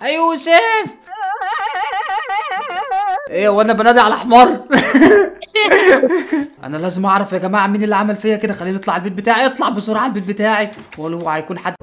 يا يوسف ايه وانا بنادي على حمار انا لازم اعرف يا جماعه مين اللي عمل فيا كده خليني اطلع البيت بتاعي اطلع بسرعه البيت بتاعي ولا هو هيكون حد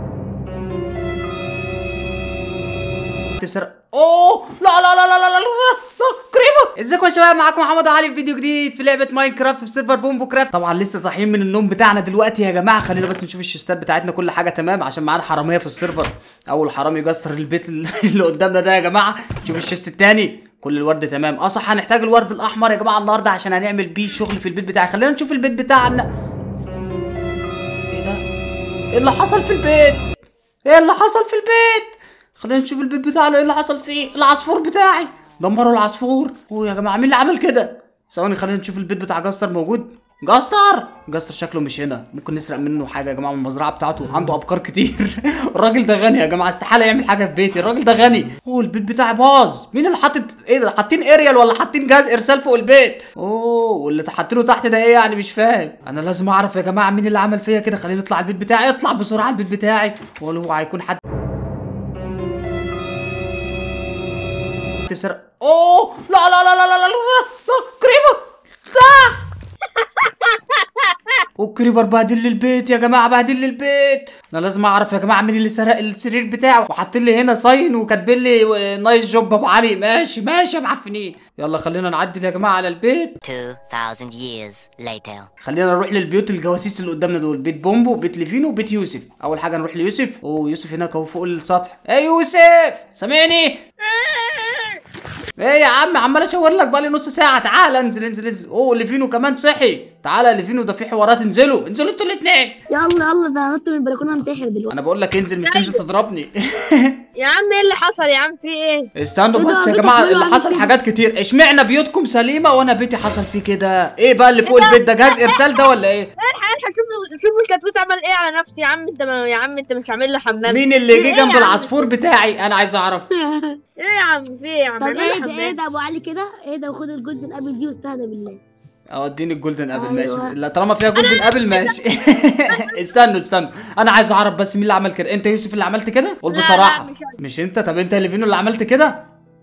تسرق اوه لا لا لا لا لا لا لا لا كريمه ازيكم يا شباب معاكم محمد علي في فيديو جديد في لعبه ماينكرافت في سيرفر بومبو كرافت طبعا لسه صاحيين من النوم بتاعنا دلوقتي يا جماعه خلينا بس نشوف الشيستات بتاعتنا كل حاجه تمام عشان معانا حراميه في السيرفر اول حرامي يكسر البيت اللي قدامنا ده يا جماعه شوف الشيست التاني كل الورد تمام اه صح هنحتاج الورد الاحمر يا جماعه النهارده عشان هنعمل بيه شغل في البيت بتاعي خلينا نشوف البيت بتاعنا ايه ده ايه اللي حصل في البيت ايه اللي حصل في البيت خلينا نشوف البيت بتاعنا ايه اللي حصل فيه العصفور بتاعي دمروا العصفور اوه يا جماعه مين اللي عمل كده ثواني خلينا نشوف البيت بتاع جاستر موجود جاستر جاستر شكله مش هنا ممكن نسرق منه حاجه يا جماعه من المزرعه بتاعته عنده ابقار كتير الراجل ده غني يا جماعه استحاله يعمل حاجه في بيتي الراجل ده غني اوه البيت بتاعي باظ مين اللي حاطط ايه ده حاطين اريال ولا حاطين جهاز ارسال فوق البيت اوه واللي حاطينه تحت ده ايه يعني مش فاهم انا لازم اعرف يا جماعه مين اللي عمل فيا كده خليني اطلع البيت بتاعي اطلع بسرعه البيت بتاعي ولا هو هيكون حد تسرق اوه لا لا لا لا لا لا لا, لا. كريمه لا وكريبر بهدل لي البيت يا جماعه بهدل لي البيت انا لازم اعرف يا جماعه مين اللي سرق السرير بتاعه وحاطين لي هنا ساين وكاتبين لي نايس جوب ابو علي ماشي ماشي يا معفنين يلا خلينا نعدل يا جماعه على البيت 2000 years later. خلينا نروح للبيوت الجواسيس اللي قدامنا دول بيت بومبو بيت ليفينو وبيت يوسف اول حاجه نروح ليوسف اوه يوسف هناك اهو فوق السطح ايه يوسف سامعني ايه يا عم عمال اشاور لك بقالي نص ساعه تعال انزل انزل انزل اوه ليفينو كمان صحي تعالى يا ليفينو ده في حوارات انزلوا انزلوا انتوا الاثنين يلا يلا ده نط من البلكونه انتحر دلوقتي انا بقول لك انزل مش تنزل تضربني يا عم ايه اللي حصل يا عم في ايه؟ استنوا إيه ده؟ بس يا بيتك جماعه كله اللي عامل حصل كده. حاجات كتير اشمعنى بيوتكم سليمه وانا بيتي حصل فيه كده ايه بقى اللي فوق البيت ده جهاز ارسال ده ولا ايه الحق الحق شوف شوف الكتكوت عمل ايه على نفسه يا عم انت ما يا عم انت مش عامل له حمام مين اللي إيه جه يا جنب عم؟ العصفور بتاعي انا عايز اعرف ايه يا عم في ايه يا عم طب اعمل له ايه ده ايه حمام ده ابو علي كده ايه ده وخد الجولدن ابل دي واستهدى بالله اه اديني الجولدن ابل أيوة. ماشي لا طالما فيها جولدن ابل ماشي استنوا استنوا انا عايز اعرف بس مين اللي عمل كده انت يوسف اللي عملت كده قول لا، بصراحه لا، مش أنا. مش انت طب انت ليفينو اللي عملت كده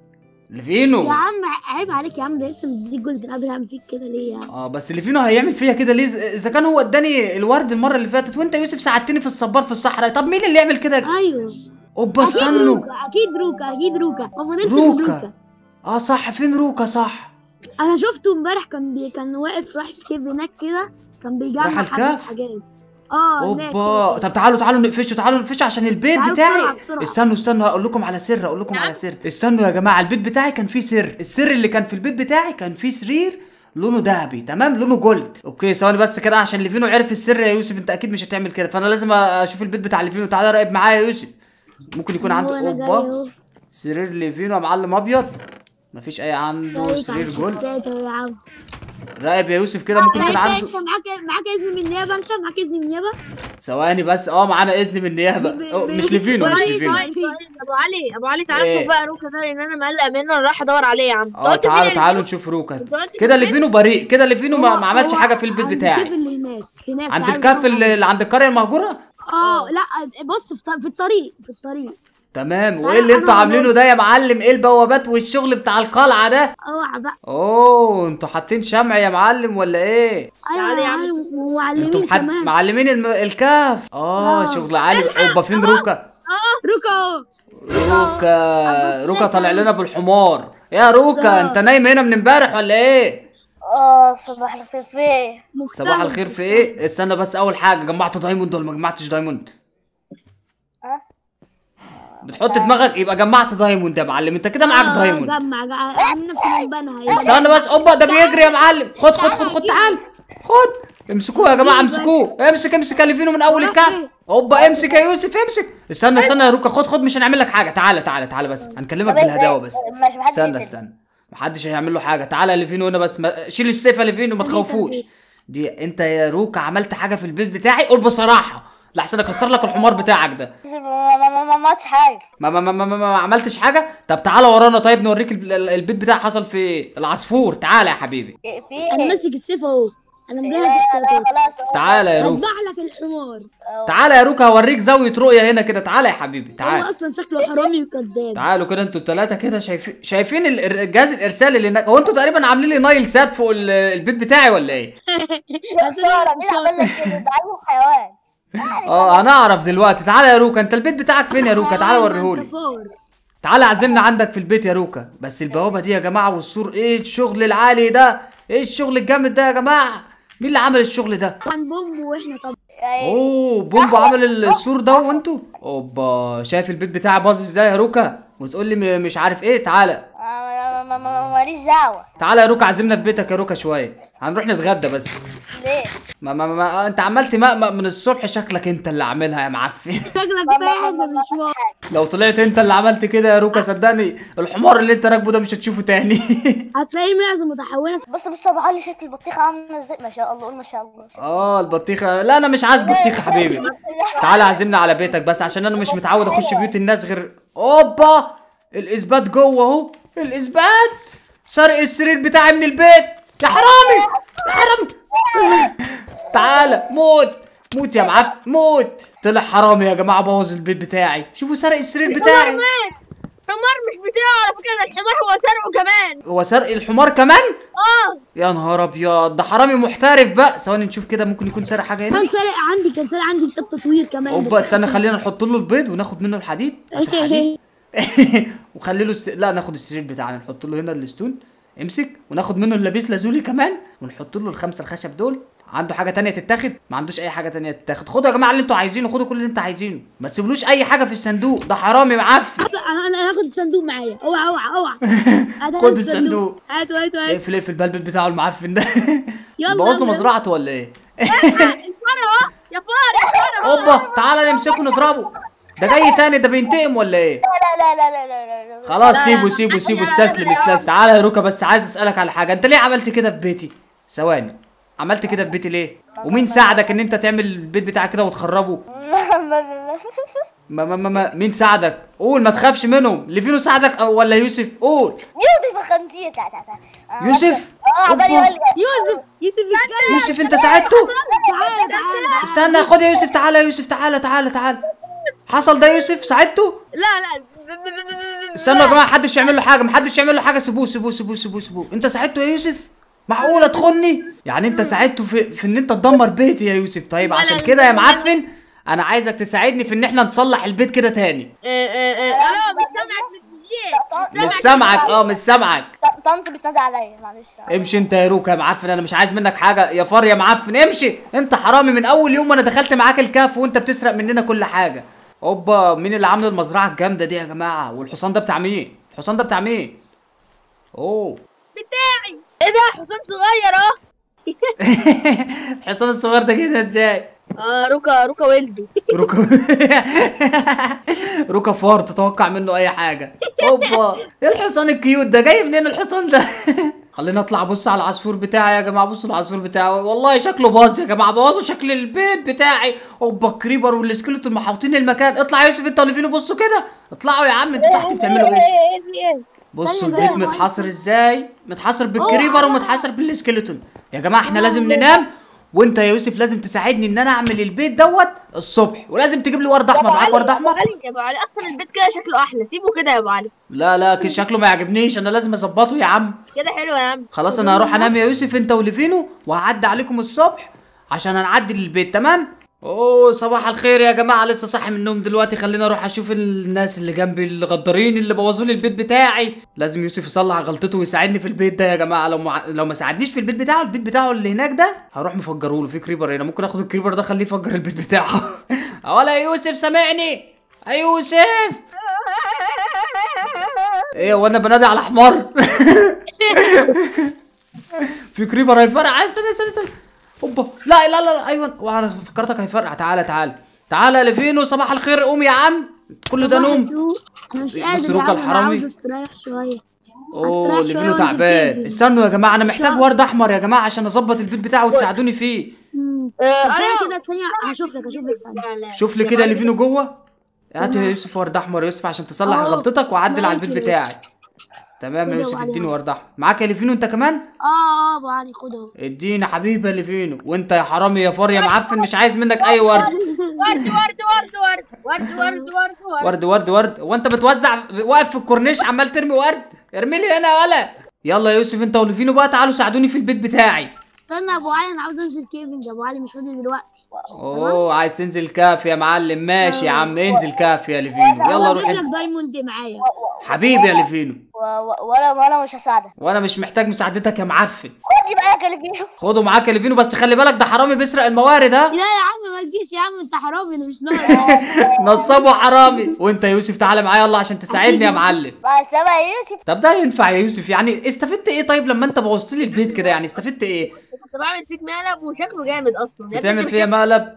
ليفينو يا عم عيب عليك يا عم ده لسه مديك جولدن ابل هعمل فيك كده ليه يا عم اه بس ليفينو هيعمل فيا كده ليه اذا كان هو اداني الورد المره اللي فاتت وانت يوسف ساعدتني في الصبار في الصحراء طب مين اللي يعمل كده ايوه اوبا اكيد استنوا روكا اكيد روكا اكيد روكا هو ننسى روكا. روكا اه صح فين روكا صح انا شفته امبارح كان بي... كان واقف رايح في كيف هناك كده كان بيجمع راح حبة الكهف؟ حاجات اه هناك اوبا كده. طب تعالوا تعالوا نقفشه تعالوا نقفشه عشان البيت تعالوا بتاعي بسرعة، بسرعة. استنوا استنوا هقول لكم على سر اقول لكم على سر استنوا يا جماعه البيت بتاعي كان فيه سر السر اللي كان في البيت بتاعي كان فيه سرير لونه ذهبي تمام لونه جولد اوكي ثواني بس كده عشان ليفينو عرف السر يا يوسف انت اكيد مش هتعمل كده فانا لازم اشوف البيت بتاع ليفينو تعالى راقب معايا يا يوسف ممكن يكون هو عنده أنا جاي اوبا أهو. سرير ليفينو يا معلم ابيض مفيش اي عنده جايك سرير على جولد الشتات أهو يا عم راقب يا يوسف كده ممكن يكون انت عنده انت معاك معاك اذن من النيابه انت معاك اذن من النيابه ثواني بس اه معانا اذن من النيابه ب- أوه، ب- مش ليفينو مش طيب، ليفينو طيب. ابو علي ابو علي تعالى إيه؟ شوف بقى روكا ده لان انا مقلق منه انا رايح ادور عليه يا عم اه قلت فين تعالوا اللي- تعالوا نشوف روكا أنت قلت كده فين؟ ليفينو بريء كده ليفينو ما, هو- ما عملش هو حاجه في البيت عند بتاعي الكهف اللي هناك هناك عند تعال الكهف نروح اللي اللي عند القريه المهجوره اه لا بص في ط- في الطريق في الطريق تمام لا، وايه اللي أنا انتوا عاملينه عملت- ده يا معلم ايه البوابات والشغل بتاع القلعه ده اوعى بقى اوه انتوا حاطين شمع يا معلم ولا ايه ايوه تعالى يا يا عم. عم انتوا ومعلمين محد... كمان معلمين الم... الكهف اه آه. شغل عالي اوبا فين روكا روكا روكا أبو روكا طالع السكن. لنا بالحمار يا روكا آه. انت نايم هنا من امبارح ولا ايه اه صباح الخير في ايه؟ صباح الخير في ايه استنى بس اول حاجه جمعت دايموند ولا ما جمعتش دايموند أه؟ بتحط دماغك يبقى جمعت دايموند يا معلم انت كده معاك دايموند جمع جمع- عامل نفسي بنبنها استنى بس اوبا ده بيجري يا معلم خد خد خد خد تعال خد امسكوه يا جماعه امسكوه امسك امسك يا ليفينو من اول الكهف اوبا امسك يا يوسف امسك استنى استنى يا روكا خد خد مش هنعمل لك حاجه تعالى تعالى تعالى بس هنكلمك طب إيه- بالهداوه بس ماشي محدش استنى يقتل. استنى محدش هيعمل له حاجه تعالى يا ليفينو هنا بس ما... شيل السيف يا ليفينو ما خليه تخوفوش يتربي. دي انت يا روكا عملت حاجه في البيت بتاعي قول بصراحه لحسن اكسر لك الحمار بتاعك ده ما ما ما ما عملتش حاجه ما ما ما ما, ما, ما عملتش حاجه طب تعالى ورانا طيب نوريك ال- ال- البيت بتاعي حصل في إيه. العصفور تعالى يا حبيبي إيه، في انا ايه؟ ماسك السيف اهو انا لا مجهز لا الكتاب خلاص تعالى يا روكا اذبح لك الحمار تعالى يا روكا هوريك زاويه رؤيه هنا كده تعالى يا حبيبي هو تعالى اصلا شكله حرامي وكذاب تعالوا كده انتوا الثلاثه كده شايفين شايفين ال- الجهاز الارسالي اللي هناك هو انتوا تقريبا عاملين لي نايل سات فوق ال- البيت بتاعي ولا ايه بسرعة مين عمل لك كده ده عيل حيوان اه هنعرف دلوقتي تعالى يا روكا انت البيت بتاعك فين يا روكا تعالى وريهولي انت فار تعالى عزمنا عندك في البيت يا روكا بس البوابه دي يا جماعه والسور ايه الشغل العالي ده ايه الشغل الجامد ده يا جماعه مين اللي عمل الشغل ده طبعا بوم واحنا طبعا يعني اوه بومبو عمل السور ده وانتوا اوبا شايف البيت بتاعي باظ ازاي يا روكا وتقول لي م- مش عارف ايه تعالى ما- ما- ما- ما- ماليش دعوة تعالى يا روكا عزمنا في بيتك يا روكا شويه هنروح نتغدى بس ليه؟ ما ما ما, ما انت عملت مقمق من الصبح شكلك انت اللي عاملها يا معفن شكلك ما- ما- فاحش ما- يا ما- مشوار لو طلعت انت اللي عملت كده يا روكا صدقني الحمار اللي انت راكبه ده مش هتشوفه تاني هتلاقيه معزه متحوله بص بص يا ابو علي شكل البطيخة عاملة ازاي ما شاء الله قول ما شاء الله اه البطيخه لا انا مش عايز بطيخه حبيبي تعالى عزمنا على بيتك بس عشان انا مش متعود اخش بيوت الناس غير اوبا الاثبات جوه اهو الاثبات سرق السرير بتاعي من البيت يا حرامي يا حرامي تعالى موت موت يا معفن موت طلع حرامي يا جماعه بوظ البيت بتاعي شوفوا سرق السرير بتاعي حمار مش بتاعه على فكرة ده الحمار هو سرقه كمان هو سرق الحمار كمان اه يا نهار ابيض ده حرامي محترف بقى ثواني نشوف كده ممكن يكون سرق حاجه هنا كان سارق عندي كان سارق عندي كتاب تطوير كمان اوبا استنى خلينا نحط له البيض وناخد منه الحديد هات الحديد. وخلي له الس... لا ناخد السرير بتاعنا نحط له هنا الستون امسك وناخد منه اللبيس لازولي كمان ونحط له الخمسه الخشب دول عنده حاجه تانية تتاخد ما عندوش اي حاجه تانية تتاخد خدوا يا جماعه اللي انتوا عايزينه خدوا كل اللي انتوا عايزينه ما تسيبلوش اي حاجه في الصندوق ده حرامي معفن انا انا هاخد الصندوق معايا اوعى اوعى اوعى هات خد الصندوق. هاتوا هاتوا هاتوا اقفل اقفل البلبل بتاعه المعفن ده يلا بوظ له يلا. مزرعته ولا ايه الفار اهو يا فار يا فار اهو اوبا تعالى نمسكه نضربه ده جاي تاني ده بينتقم ولا ايه لا لا لا لا لا لا لا خلاص سيبه سيبه سيبه استسلم استسلم تعالى يا روكا بس عايز اسالك على حاجه انت ليه عملت كده في بيتي ثواني عملت كده في بيتي ليه ومين ساعدك ان انت تعمل البيت بتاعك كده وتخربه ما ما ما, ما مين ساعدك قول ما تخافش منهم ليفينو ساعدك أو ولا يوسف قول يوسف الخنزير تعال تعال تعال يوسف اه عمال يقول لي يوسف يوسف يتكلم يوسف انت ساعدته تعالى تعالى استنى خد يا يوسف تعالى يا يوسف تعالى تعالى تعالى حصل ده يا يوسف ساعدته لا لا استنوا يا جماعه محدش يعمل له حاجه محدش يعمل له حاجه سيبوه سيبوه سيبوه سيبوه سيبوه انت ساعدته يا يوسف معقوله تخني يعني انت ساعدته في, في ان انت تدمر بيتي يا يوسف طيب عشان كده يا معفن انا عايزك تساعدني في ان احنا نصلح البيت كده تاني انا مش سامعك في التسجيل مش سامعك اه مش سامعك ط- طنط بتنادي عليا معلش امشي انت يا روكا يا معفن انا مش عايز منك حاجه يا فار يا معفن امشي انت حرامي من اول يوم انا دخلت معاك الكهف وانت بتسرق مننا كل حاجه اوبا مين اللي عامل المزرعه الجامده دي يا جماعه والحصان ده بتاع مين الحصان ده بتاع مين اوه بتاعي ايه ده حصان صغير اهو الحصان الصغير ده كده ازاي اه روكا روكا ولده روكا روكا فار تتوقع منه اي حاجه اوبا ايه الحصان الكيوت ده جاي منين الحصان ده خلينا اطلع ابص على العصفور بتاعي يا جماعه بصوا العصفور بتاعي والله شكله باظ يا جماعه بوظوا شكل البيت بتاعي اوبا الكريبر والسكيلتون محاوطين المكان اطلع يا يوسف انت وليفينو بصوا كده اطلعوا يا عم انتوا تحت بتعملوا ايه بصوا استنى البيت بقى. متحاصر ازاي متحاصر بالكريبر ومتحاصر بالسكيلتون يا جماعه احنا لازم ننام وانت يا يوسف لازم تساعدني ان انا اعمل البيت دوت الصبح ولازم تجيب لي ورد احمر معاك ورد يا احمر ابو علي يا ابو علي اصلا البيت كده شكله احلى سيبه كده يا ابو علي لا لا كده شكله ما يعجبنيش انا لازم اظبطه يا عم كده حلو يا عم خلاص انا هروح انام يا يوسف انت وليفينو وهعدي عليكم الصبح عشان هنعدي للبيت تمام اوه صباح الخير يا جماعه لسه صاحي من النوم دلوقتي خلينا اروح اشوف الناس اللي جنبي الغدارين اللي بوظوا لي البيت بتاعي لازم يوسف يصلح غلطته ويساعدني في البيت ده يا جماعه لو ما لو ما ساعدنيش في البيت بتاعه البيت بتاعه اللي هناك ده هروح مفجره له في كريبر هنا ممكن اخد الكريبر ده اخليه يفجر البيت بتاعه ولا يوسف سامعني يا يوسف ايه وانا بنادي على حمار في كريبر هيفرقع استنى استنى استنى اوبا لا لا لا, لا ايوه وانا فكرتك هيفرقع تعالى تعالى تعالى يا ليفينو صباح الخير قوم يا عم كل ده نوم انا مش بص قادر روكا يا عم انا الحرامي. عاوز استريح شويه اوه أستريح ليفينو شوية تعبان وأنزل استنوا يا جماعه انا محتاج شهر. ورد احمر يا جماعه عشان اظبط البيت بتاعه وتساعدوني فيه مم. آه، طب ثانية أنا- كده ثانية هشوف لك هشوف لك ثانية شوف لي كده يا ليفينو جوه هات يا يوسف ورد احمر يا يوسف عشان تصلح أهو. غلطتك وعدل على البيت ماشي. بتاعي تمام يا خد يا يوسف أبو علي اديني أهو. ورد احمر معاك يا ليفينو انت كمان اه اه ابو علي خد اهو اديني حبيبي يا ليفينو وانت يا حرامي يا فار يا معفن مش عايز منك اي ورد ورد ورد ورد ورد ورد ورد ورد ورد ورد ورد ورد وانت بتوزع واقف في الكورنيش عمال ترمي ورد ارمي لي هنا ولا يلا يا يوسف انت وليفينو بقى تعالوا ساعدوني في البيت بتاعي استنى يا ابو علي انا عاوز انزل كيفنج يا ابو علي مش فاضي دلوقتي اوه عايز تنزل كاف يا معلم ماشي يا عم انزل كاف يا ليفينو يلا روح اجيب انت. لك دايموند معايا حبيبي يا ليفينو و- و- وانا وانا مش هساعدك وانا مش محتاج مساعدتك يا معفن خدي معاك اللي فيه خده معاك يا ليفينو بس خلي بالك ده حرامي بيسرق الموارد ها لا يا عم ما تجيش يا عم انت حرامي انا مش ناقص نصاب وحرامي وانت يا يوسف تعالى معايا يلا عشان تساعدني يا معلم مع السلامه يا يوسف طب ده ينفع يا يوسف يعني استفدت ايه طيب لما انت بوظت لي البيت كده يعني استفدت ايه كنت بعمل فيك مقلب وشكله جامد اصلا بتعمل فيها مقلب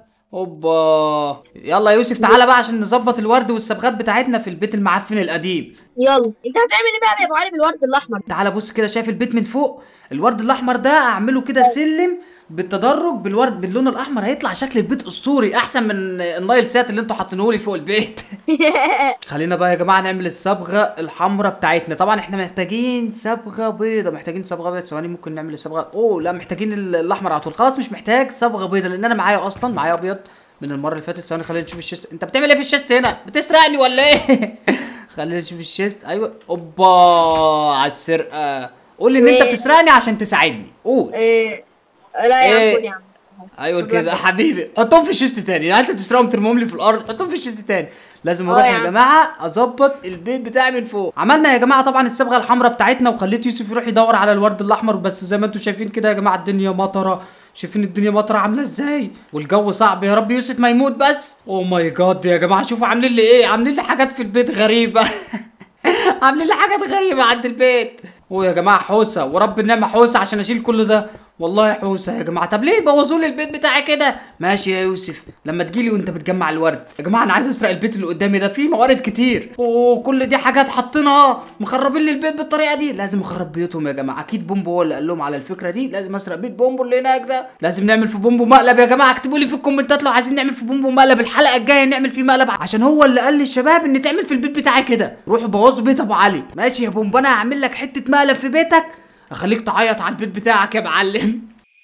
اوبا يلا يا يوسف تعالى بقى عشان نظبط الورد والصبغات بتاعتنا في البيت المعفن القديم يلا انت هتعمل ايه بقى يا ابو علي بالورد الاحمر تعالى بص كده شايف البيت من فوق الورد الاحمر ده اعمله كده سلم بالتدرج بالورد باللون الاحمر هيطلع شكل البيت اسطوري احسن من النايل سات اللي انتوا حاطينه لي فوق البيت خلينا بقى يا جماعه نعمل الصبغه الحمراء بتاعتنا طبعا احنا محتاجين صبغه بيضه محتاجين صبغه بيضه ثواني ممكن نعمل الصبغه اوه لا محتاجين ال- الاحمر على طول خلاص مش محتاج صبغه بيضه لان انا معايا اصلا معايا ابيض من المره اللي فاتت ثواني خلينا نشوف الشيست انت بتعمل ايه في الشيست هنا بتسرقني ولا ايه خلينا نشوف الشيست ايوه اوبا على السرقه قول لي ان انت إيه؟ بتسرقني عشان تساعدني قول إيه لا يا إيه؟ عم خد يا عم ايوه كده حبيبي حطهم في الشيست تاني يعني انت تسرقهم ترميهم لي في الارض حطهم في الشيست تاني لازم اه اروح يا يا عم. جماعه اظبط البيت بتاعي من فوق عملنا يا جماعه طبعا الصبغه الحمراء بتاعتنا وخليت يوسف يروح يدور على الورد الاحمر بس زي ما انتم شايفين كده يا جماعه الدنيا مطره شايفين الدنيا مطره عامله ازاي والجو صعب يا رب يوسف ما يموت بس او ماي جاد يا جماعه شوفوا عاملين لي ايه عاملين لي حاجات في البيت غريبه عاملين لي حاجات غريبه عند البيت هو يا جماعه حوسه ورب النعمه حوسه عشان اشيل كل ده والله حوسه يا جماعه طب ليه بوظوا لي البيت بتاعي كده ماشي يا يوسف لما تجيلي وانت بتجمع الورد يا جماعه انا عايز اسرق البيت اللي قدامي ده فيه موارد كتير اوه كل دي حاجات حاطينها مخربين لي البيت بالطريقه دي لازم اخرب بيوتهم يا جماعه اكيد بومبو هو اللي قال لهم على الفكره دي لازم اسرق بيت بومبو اللي هناك ده لازم نعمل في بومبو مقلب يا جماعه اكتبوا لي في الكومنتات لو عايزين نعمل في بومبو مقلب الحلقه الجايه نعمل فيه مقلب عشان هو اللي قال للشباب ان تعمل في البيت بتاعي كده روحوا بوظوا بيت ابو علي ماشي يا بومبو انا هعمل لك حته مقلب في بيتك اخليك تعيط على البيت بتاعك يا معلم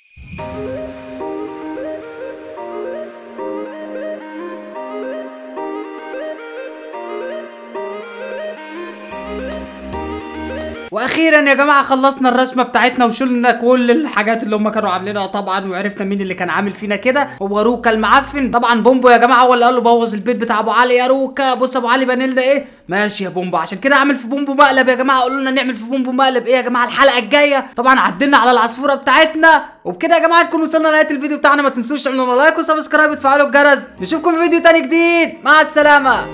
واخيرا يا جماعه خلصنا الرسمه بتاعتنا وشلنا كل الحاجات اللي هم كانوا عاملينها طبعا وعرفنا مين اللي كان عامل فينا كده هو روكا المعفن طبعا بومبو يا جماعه هو اللي قال له بوظ البيت بتاع ابو علي يا روكا بص ابو علي بني لنا ايه ماشي يا بومبو عشان كده عامل في بومبو مقلب يا جماعه قولوا لنا نعمل في بومبو مقلب ايه يا جماعه الحلقه الجايه طبعا عدلنا على العصفوره بتاعتنا وبكده يا جماعه نكون وصلنا لنهايه الفيديو بتاعنا ما تنسوش تعملوا لايك وسبسكرايب وتفعلوا الجرس نشوفكم في فيديو تاني جديد مع السلامه